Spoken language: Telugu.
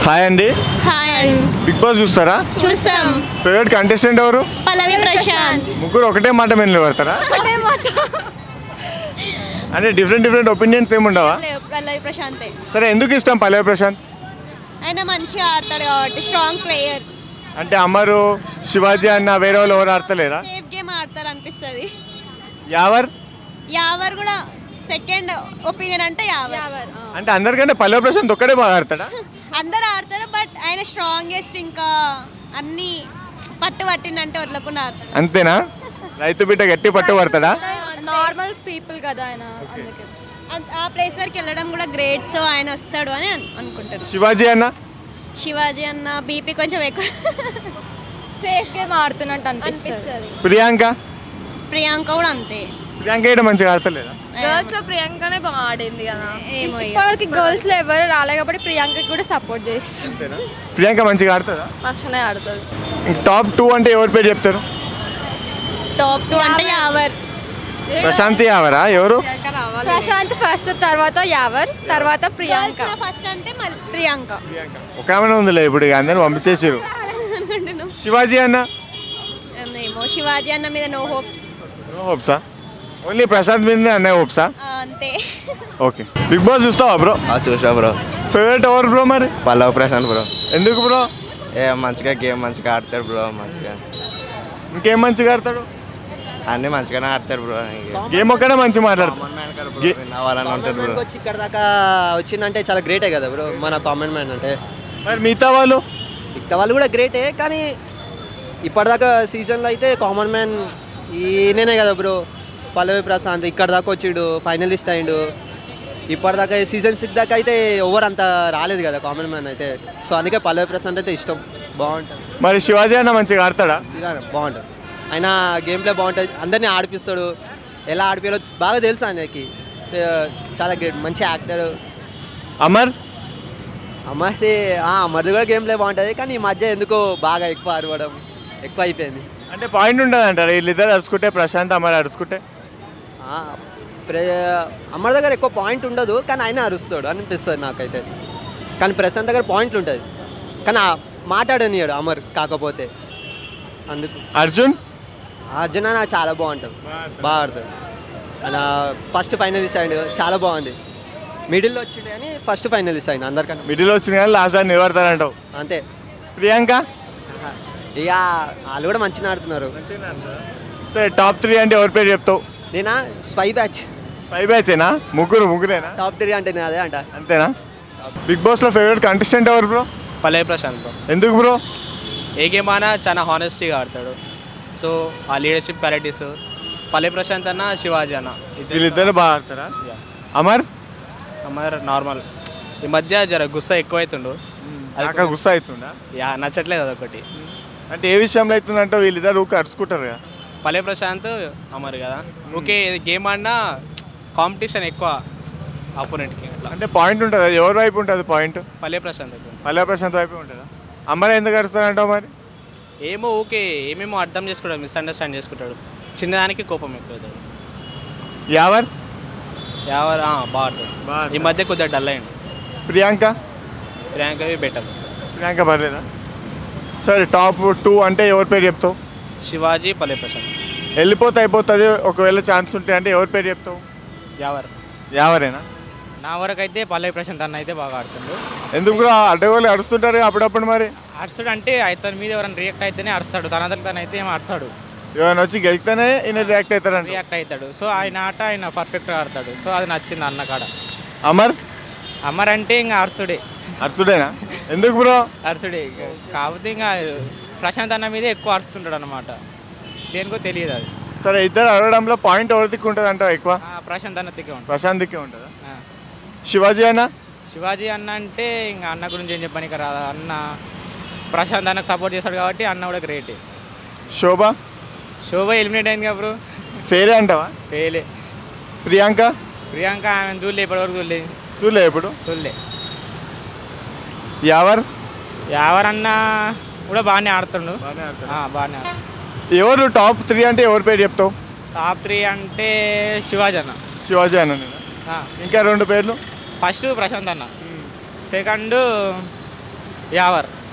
హాయ్ అండి హాయ్ బిగ్ బాస్ చూస్తారా చూసాం ఫేవరెట్ కంటెస్టెంట్ ఎవరు పల్లవి ప్రశాంత్ ముగ్గురు ఒకటే మాట మీద నిలబడతారా అంటే డిఫరెంట్ డిఫరెంట్ ఒపీనియన్స్ ఏముండవా పల్లవి ప్రశాంతే సరే ఎందుకు ఇష్టం పల్లవి ప్రశాంత్ ఆయన మంచిగా ఆడతాడు కాబట్టి స్ట్రాంగ్ ప్లేయర్ అంటే అమరు శివాజీ అన్న వేరే వాళ్ళు ఎవరు ఆడతలేరా సేఫ్ గేమ్ ఆడతారు అనిపిస్తుంది యావర్ యావర్ కూడా సెకండ్ ఒపీనియన్ అంటే యావర్ అంటే అందరికంటే పల్లవి ప్రశాంత్ ఒక్కడే బాగా ఆడతాడా అందరు ఆడతారు బట్ ఆయన స్ట్రాంగెస్ట్ ఇంకా అన్ని పట్టు పట్టిందంటే వదలకుండా ఆడతాడు అంతేనా రైతు బిడ్డ గట్టి పట్టు పడతాడా నార్మల్ పీపుల్ కదా ఆయన అందుకే అం- ఆ ప్లేస్ వరకు వెళ్ళడం కూడా గ్రేట్ సో ఆయన వస్తాడు అని అన్- అనుకుంటారు శివాజీ అన్న శివాజీ అన్న బీపీ కొంచెం ఎక్కువ సేఫ్ గేమ్ ఆడుతున్నట్టు అనిపిస్తుంది అనిపిస్తుంది ప్రియాంక ప్రియాంక కూడా అంతే ప్రియాంక అయితే మంచిగా ఆడతలేదా గర్ల్స్ లో ప్రియాంకనే బాగా ఆడింది కదా ఏమో ఇక. ఇప్పటివరకు గర్ల్స్ లో ఎవరు రాలే కాబట్టి ప్రియాంకకి కూడా సపోర్ట్ చేస్తాం అంతేనా ప్రియాంక మంచిగా ఆడుతుందా మంచిగానే ఆడుతుంది టాప్ టూ అంటే ఎవరి పేరు చెప్తారు టాప్ టూ అంటే యావర్ ప్రశాంతి యావరా ఎవరు ప్రశాంత్ ఫస్ట్ తర్వాత యావర్ తర్వాత ప్రియాంక ఫస్ట్ అంటే మళ్ళీ ప్రియాంక ఒక ఆమె ఉందిలే ఇప్పుడు ఇక అందరూ పంపించేసారు అనుకుంటున్నాం శివాజీ అన్న ఏమో శివాజీ అన్న మీద నో హోప్స్ నో హోప్సా ఓన్లీ ప్రశాంత్ మీద అన్నయ్య హోప్సా అంతే ఓకే బిగ్ బాస్ చూస్తావా బ్రో ఆ చూసా బ్రో ఫేవరెట్ ఎవరు బ్రో మరి పల్లవ్ ప్రశాంత్ బ్రో ఎందుకు బ్రో ఏ మంచిగా గేమ్ మంచిగా ఆడతాడు బ్రో మంచిగా ఇంకేం మంచిగా ఆడతాడు అన్నీ మంచిగానే ఆడతారు బ్రో గేమ్ ఒక్కడే మంచి మాట్లాడతాడు గే- అవ్వాలని ఉంటుంది బ్రో వచ్చి ఇక్కడ దాకా వచ్చిందంటే చాలా గ్రేటే కదా బ్రో మన కామన్ మ్యాన్ అంటే మరి మిగతా వాళ్ళు మిగతా వాళ్ళు కూడా గ్రేటే కానీ ఇప్పటిదాకా సీజన్లో అయితే కామన్ మ్యాన్ ఈయననే కదా బ్రో పల్లవి ప్రశాంత్ ఇక్కడ దాకా వచ్చిండు ఫైనలిస్ట్ అయిండు ఇప్పటిదాకా సీజన్ సిక్స్ దాకా అయితే ఎవరు అంత రాలేదు కదా కామన్ మ్యాన్ అయితే సో అందుకే పల్లవి ప్రశాంత్ అయితే ఇష్టం బాగుంటుంది మరి శివాజీ అన్న మంచిగా ఆడతాడా శ్రీరామ్ బాగుంటుంది ఆయన గేమ్ ప్లే బాగుంటుంది అందరినీ ఆడిపిస్తాడు ఎలా ఆడిపియాలో బాగా తెలుసు ఆయనకి ఏ, చాలా గ్రేట్ మంచి యాక్టర్ అమర్ అమర్ది అమర్ది కూడా గేమ్ ప్లే బాగుంటుంది కానీ ఈ మధ్య ఎందుకో బాగా ఎక్కువ అరవడం ఎక్కువ అయిపోయింది అంటే పాయింట్ ఉంటుంది అంటారు వీళ్ళిద్దరు అరుచుకుంటే ప్రశాంత్ అమర్ అరుచుకుంటే ఆ, ప్రే అమర్ దగ్గర ఎక్కువ పాయింట్ ఉండదు కానీ ఆయన అరుస్తాడు అనిపిస్తుంది నాకైతే కానీ ప్రశాంత్ దగ్గర పాయింట్లు ఉంటుంది కానీ ఆ మాట్లాడనియాడు అమర్ కాకపోతే అందుకు అర్జున్ అర్జున్ అన్న చాలా బాగుంటుంది బాగా ఆడుతాడు అలా ఫస్ట్ ఫైనలిస్ట్ అయ్యాడు చాలా బాగుంది మిడిల్లో వచ్చిండు కానీ ఫస్ట్ ఫైనలిస్ట్ అయ్యిండు అందరికన్నా మిడిల్ వచ్చిన కానీ లాస్ట్ అని నిలబడతారంటావు అంతే ప్రియాంక ఇక వాళ్ళు కూడా మంచిగా ఆడుతున్నారు సరే టాప్ త్రీ అంటే ఎవరి పేరు చెప్తావు నేనా స్పై బ్యాచ్ ఫైవ్ బ్యాచేనా ముగ్గురు ముగ్గురేనా టాప్ త్రీ అంటే నేను అదే అంట అంతేనా బిగ్ బాస్లో ఫేవరెట్ కంటెస్టెంట్ ఎవరు బ్రో పల్లవి ప్రశాంత్ బ్రో ఎందుకు బ్రో ఏ గేమ్ అయినా చాలా హానెస్టీగా ఆడతాడు సో ఆ లీడర్షిప్ క్వాలిటీస్ పల్లవి ప్రశాంత్ అన్న శివాజీ అన్న వీళ్ళిద్దరు బాగా ఆడతారా అమర్ అమ్మాయి నార్మల్ ఈ మధ్య జర గుస్స ఎక్కువైతుండు అది నాక గుస్సా అవుతుందా యా నచ్చట్లేదు అదొకటి అంటే ఏ విషయంలో అవుతుందంటే వీళ్ళిద్దరు ఊరికి అరుచుకుంటారు కదా పల్లవి ప్రశాంత్ అమర్ కదా ఓకే గేమ్ ఆడినా కాంపిటీషన్ ఎక్కువ ఆపోనెంట్కి అట్లా అంటే పాయింట్ ఉంటుంది ఎవరి వైపు ఉంటుంది పాయింట్ పల్లవి ప్రశాంత్ ఎక్కువ. పల్లె ప్రశాంత్ వైపు ఉంటుందా అమర్ ఎందుకు అరుస్తారంటావు మరి ఏమో ఓకే ఏమేమో అర్థం చేసుకుంటాడు మిస్అండర్స్టాండ్ చేసుకుంటాడు చిన్నదానికి కోపం ఎక్కువ అవుతాడు యావర్ ఎవరు బాగుంటుంది బాగా ఈ మధ్య కొద్దిగా డల్ అయ్యిండు ప్రియాంక ప్రియాంకవి బెటర్ ప్రియాంక పర్లేదా సరే టాప్ టూ అంటే ఎవరి పేరు చెప్తావు శివాజీ పల్లె ప్రశాంత్ వెళ్ళిపోతే అయిపోతుంది ఒకవేళ ఛాన్స్ ఉంటే అంటే ఎవరి పేరు చెప్తావు ఎవరు యావరేనా నా వరకు అయితే పల్లవి ప్రశాంత్ అన్న అయితే బాగా ఆడుతుండు ఎందుకు బ్రో అడ్డగోళ్ళు అరుస్తుంటారు అప్పుడప్పుడు మరి అరుస్తాడు అంటే అతని మీద ఎవరైనా రియాక్ట్ అయితేనే అరుస్తాడు తన తన అయితే ఏం అరుస్తాడు ఎవరైనా వచ్చి గెలిస్తేనే ఈయన రియాక్ట్ అవుతారంట రియాక్ట్ అవుతాడు సో ఆయన ఆట ఆయన పర్ఫెక్ట్గా ఆడతాడు సో అది నచ్చింది అన్న కాడ అమర్ అమర్ అంటే ఇంకా అరుసుడే అరుచుడేనా ఎందుకు బ్రో అరుసుడే ఇక. కాకపోతే ఇంకా ప్రశాంత్ అన్న మీదే ఎక్కువ అరుస్తుంటాడు అనమాట దేనికో తెలియదు అది సరే ఇద్దరు అడగడంలో పాయింట్ ఎవరి దిక్కు ఉంటుంది అంటావు ఎక్కువ ఆ, ప్రశాంత్ అన్న తిక్కే ఉంటుంది ప్రశాంత్ దిక్కే ఉంటుందా ఆ. శివాజీ అన్న శివాజీ అన్న అంటే ఇంకా అన్న గురించి ఏం చెప్పానికి రాదు అన్న ప్రశాంత్ అన్నకు సపోర్ట్ చేస్తాడు కాబట్టి అన్న కూడా గ్రేట్ శోభ శోభ ఎలిమినేట్ అయింది కదా బ్రో ఫేరే అంటావా ఫెయిలే ప్రియాంక ప్రియాంక ఆమె చూడలే ఇప్పటివరకు చూడలే చూలే ఎప్పుడు చూడలే యావర్ ఎవరన్నా కూడా బాగానే ఆడుతుండు ఆ, బాగానే ఆడుతుండు ఎవరు టాప్ త్రీ అంటే ఎవరి పేరు చెప్తావు టాప్ త్రీ అంటే శివాజీ అన్న శివాజీ అన్న నేను ఆ, ఇంకా రెండు పేర్లు ఫస్ట్ ప్రశాంత్ అన్న సెకండ్ యావర్